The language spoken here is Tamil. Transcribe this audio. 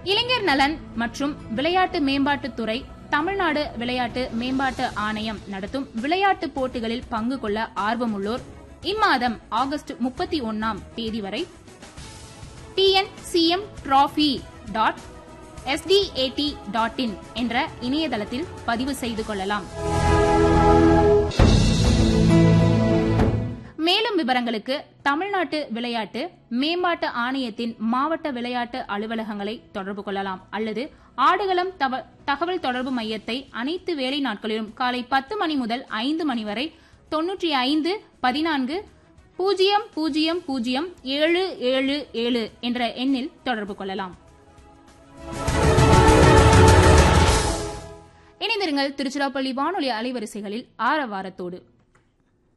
இளைஞர் நலன் மற்றும் விளையாட்டு மேம்பாட்டுத்துறை தமிழ்நாடு விளையாட்டு மேம்பாட்டு ஆணையம் நடத்தும் விளையாட்டு போட்டிகளில் பங்கு கொள்ள ஆர்வமுள்ளோர் இம்மாதம் ஆகஸ்ட் முப்பத்தி ஒன்னாம் தேதி வரை TNCM trophy dot SDAT dot in என்ற இணையதளத்தில் பதிவு செய்து கொள்ளலாம் மேலும் விவரங்களுக்கு தமிழ்நாட்டு விளையாட்டு மேம்பாட்டு ஆணையத்தின் மாவட்ட விளையாட்டு அலுவலகங்களை தொடர்பு கொள்ளலாம் அல்லது ஆடுகளம் தவ- தகவல் தொடர்பு மையத்தை அனைத்து வேலை நாட்களிலும் காலை பத்து மணி முதல் ஐந்து மணி வரை தொன்னூற்றி ஐந்து பதினான்கு பூஜ்ஜியம் பூஜ்ஜியம் பூஜ்ஜியம் ஏழு ஏழு ஏழு என்ற எண்ணில் தொடர்பு கொள்ளலாம் இணைந்திருங்கள் திருச்சிராப்பள்ளி வானொலி அலைவரிசைகளில் ஆரவாரத்தோடு